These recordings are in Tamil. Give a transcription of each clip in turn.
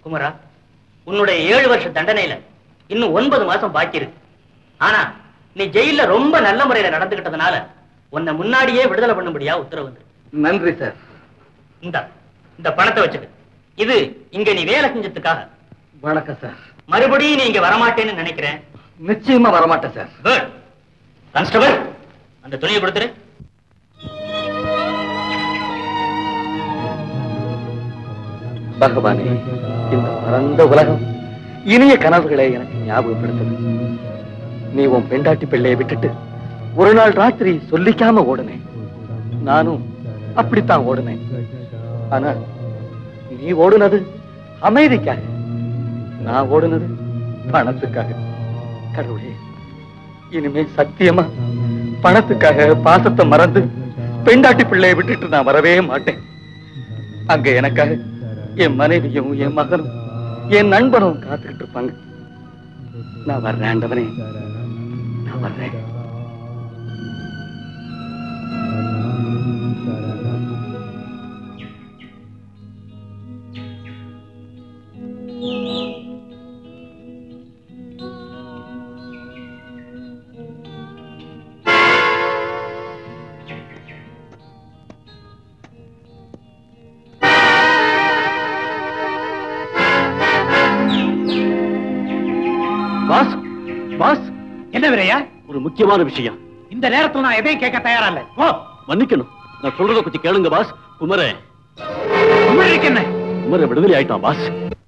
குமரா உன்னுடைய ஏழு வருஷ தண்டனையில இன்னும் ஒன்பது மாசம் பாக்கி இருக்கு ஆனா நீ ஜெயில ரொம்ப நல்ல முறையில நடந்துகிட்டதுனால உன்னை முன்னாடியே விடுதலை பண்ணும்படியா உத்தரவு வந்து நன்றி சார் இந்த இந்த பணத்தை வச்சுக்க இது இங்க நீ வேலை செஞ்சதுக்காக வணக்கம் சார் மறுபடியும் நீ இங்க வரமாட்டேன்னு நினைக்கிறேன் நிச்சயமா வரமாட்டேன் சார் குட் கான்ஸ்டபிள் அந்த துணியை கொடுத்துரு பகவானே இந்த பரந்த உலகம் இனிய கனவுகளை எனக்கு ஞாபகப்படுத்துது நீ உன் பெண்டாட்டி பிள்ளையை விட்டுட்டு ஒரு நாள் ராத்திரி சொல்லிக்காம ஓடுனேன் நானும் அப்படித்தான் ஓடுனேன் ஆனா நீ ஓடுனது அமைதிக்காக நான் ஓடுனது பணத்துக்காக கடவுளே இனிமே சத்தியமா பணத்துக்காக பாசத்தை மறந்து பெண்டாட்டி பிள்ளையை விட்டுட்டு நான் வரவே மாட்டேன் அங்க எனக்காக என் மனைவியும் என் மகனும் என் நண்பனும் காத்துக்கிட்டு இருப்பாங்க நான் வர்றேன் ஆண்டவனே நான் வர்றேன் பாஸ் பாஸ் என்ன விரையா ஒரு முக்கியமான விஷயம் இந்த நேரத்துல நான் எதையும் கேட்க தயாரா இல்ல ஓ மன்னிக்கணும் நான் சொல்றத கொஞ்சம் கேளுங்க பாஸ் குமரன் உங்களுக்கு என்ன குமரன் விடுதலை ஆயிட்டான் பாஸ்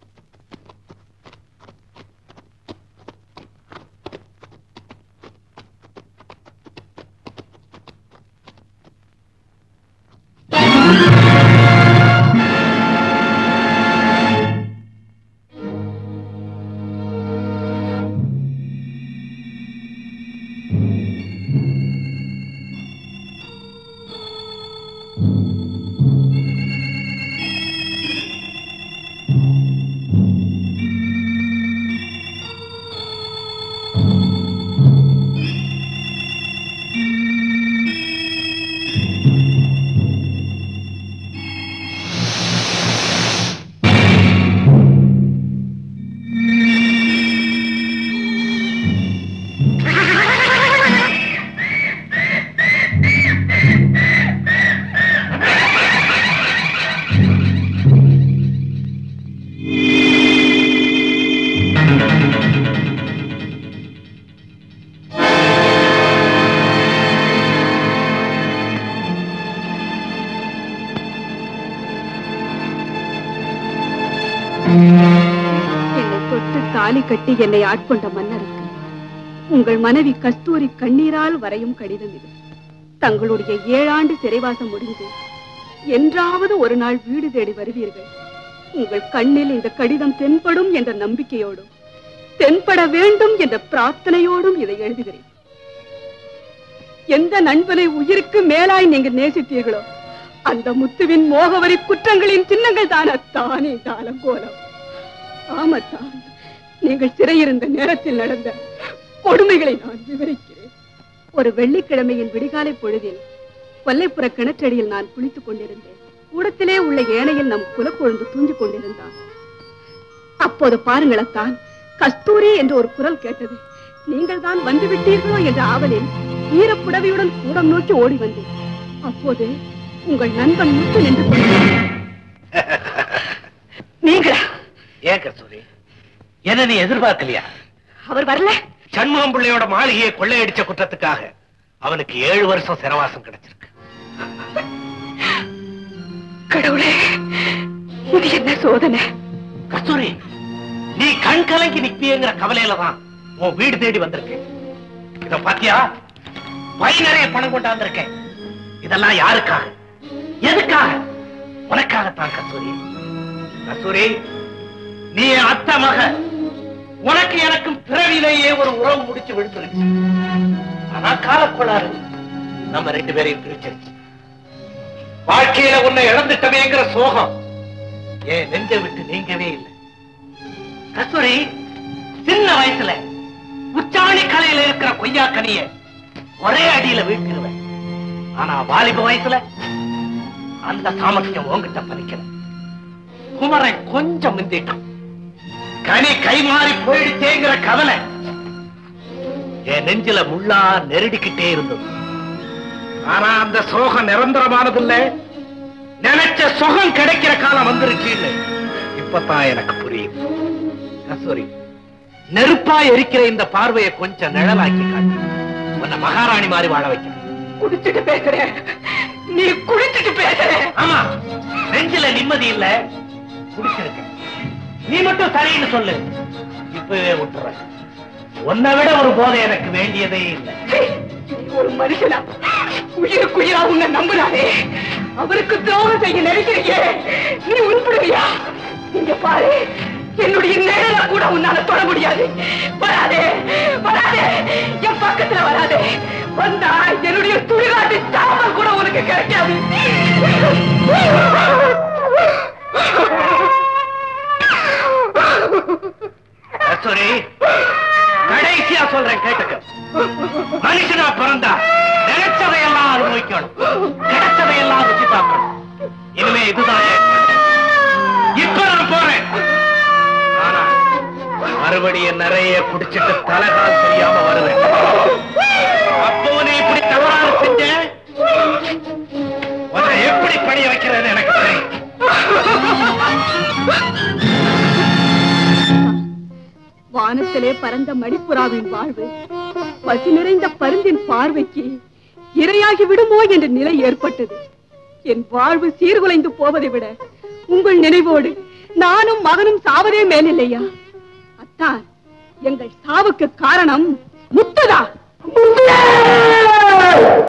என்னை தொட்டு தாலி கட்டி என்னை ஆட்கொண்ட மன்னருக்கு உங்கள் மனைவி கஸ்தூரி கண்ணீரால் வரையும் கடிதம் இது தங்களுடைய ஏழாண்டு சிறைவாசம் முடிந்து என்றாவது ஒரு நாள் வீடு தேடி வருவீர்கள் உங்கள் கண்ணில் இந்த கடிதம் தென்படும் என்ற நம்பிக்கையோடும் தென்பட வேண்டும் என்ற பிரார்த்தனையோடும் இதை எழுதுகிறேன் எந்த நண்பனை உயிருக்கு மேலாய் நீங்கள் நேசித்தீர்களோ அந்த முத்துவின் மோகவரி குற்றங்களின் சின்னங்கள் தான தானே தாளங்கோலம் ஆமத்தான் நீங்கள் சிறையிருந்த நேரத்தில் நடந்த கொடுமைகளை நான் விவரிக்கிறேன் ஒரு வெள்ளிக்கிழமையின் விடிகாலை பொழுதில் கொல்லைப்புற கிணற்றடியில் நான் குளித்துக் கொண்டிருந்தேன் கூடத்திலே உள்ள ஏனையில் நம் குலக்குழந்து தூங்கிக் கொண்டிருந்தான் அப்போது பாருங்களத்தான் கஸ்தூரி என்று ஒரு குரல் கேட்டது நீங்கள் தான் வந்து விட்டீர்களோ என்ற ஆவலில் ஈரப்புடவையுடன் கூடம் நோக்கி ஓடி வந்தேன் அப்போது உங்கள் நண்பன் முத்து நின்று கொண்டிருந்தார். நீங்களா ஏன் கஸ்தூரி என்ன நீ எதிர்பார்க்கலையா அவர் வரல சண்முகம் பிள்ளையோட மாளிகையை கொள்ளையடிச்ச குற்றத்துக்காக அவனுக்கு ஏழு வருஷம் சிறவாசம் கிடைச்சிருக்கு கடவுளே இது என்ன சோதனை கஸ்தூரி நீ கண் கலங்கி நிப்பியங்கிற கவலையில தான் உன் வீடு தேடி வந்திருக்கேன் இத பாத்தியா பை நிறைய பணம் கொண்டாந்திருக்கேன் இதெல்லாம் யாருக்காக எதுக்காக உனக்காகத்தான் கஸ்தூரி கஸ்தூரி நீ என் அத்தை மக உனக்கு எனக்கும் பிறவியிலேயே ஒரு உறவு முடிச்சு விழுந்துருச்சு ஆனா காலக்கோளாறு நம்ம ரெண்டு பேரையும் பிரிச்சிருச்சு வாழ்க்கையில உன்னை இழந்துட்டமேங்கிற சோகம் ஏன் நெஞ்சை விட்டு நீங்கவே இல்லை கஸ்தூரி சின்ன வயசுல உச்சாணி கலையில இருக்கிற கொய்யா கனிய ஒரே அடியில வீழ்த்திடுவேன் ஆனா வாலிப வயசுல அந்த சாமர்த்தியம் உங்ககிட்ட பறிக்கல குமரன் கொஞ்சம் முந்திட்டான் கனி கை மாறி போயிடுச்சேங்கிற கவலை என் நெஞ்சில முள்ளா நெருடிக்கிட்டே இருந்தது ஆனா அந்த சோகம் நிரந்தரமானதில்ல நினைச்ச சுகம் கிடைக்கிற காலம் வந்துருச்சுன்னு இப்பதான் எனக்கு புரியும் கஸ்தூரி நெருப்பா எரிக்கிற இந்த பார்வையை கொஞ்சம் நிழலாக்கி காட்டு உன்னை மகாராணி மாதிரி வாழ வைக்கிறேன் குடிச்சிட்டு பேசுற நீ குடிச்சிட்டு பேசுற ஆமா நெஞ்சில நிம்மதி இல்ல குடிச்சிருக்க நீ மட்டும் சரின்னு சொல்லு இப்பவே விட்டுறேன் உன்னை விட ஒரு போதை எனக்கு வேண்டியதே இல்லை ஒரு மனுஷனா உயிருக்குயிரா உன்னை நம்புறானே அவருக்கு துரோகம் செய்ய நினைக்கிறீங்க நீ உருப்படுவியா இங்க பாரு என்னுடைய நிழல கூட உன்னால தொட முடியாது வராதே வராதே என் பக்கத்துல வராதே வந்தா என்னுடைய துணிகாட்டி சாம்பல் கூட உனக்கு கிடைக்காது கஸ்தூரி கடைசியா சொல்றேன் கேட்டுக்க மனுஷனா பிறந்தா நினைச்சதையெல்லாம் அனுபவிக்கணும் கிடைச்சதையெல்லாம் ருச்சி பார்க்கணும் இனிமே இதுதான் என் கொள்கை. இப்ப நான் போறேன் ஆனா மறுபடியும் நிறைய குடிச்சிட்டு தலைகால் தெரியாம வருவேன் அப்போ நீ இப்படி தவறாக செஞ்ச உன்னை எப்படி பணிய வைக்கிறேன்னு எனக்கு தெரியும் வானத்திலே பறந்த மணிப்புறாவின் வாழ்வு பசி நிறைந்த பருந்தின் பார்வைக்கு இரையாகி விடுமோ என்ற நிலை ஏற்பட்டது என் வாழ்வு சீர்குலைந்து போவதை விட உங்கள் நினைவோடு நானும் மகனும் சாவதே மேலில்லையா அத்தான் எங்கள் சாவுக்கு காரணம் முத்துதான்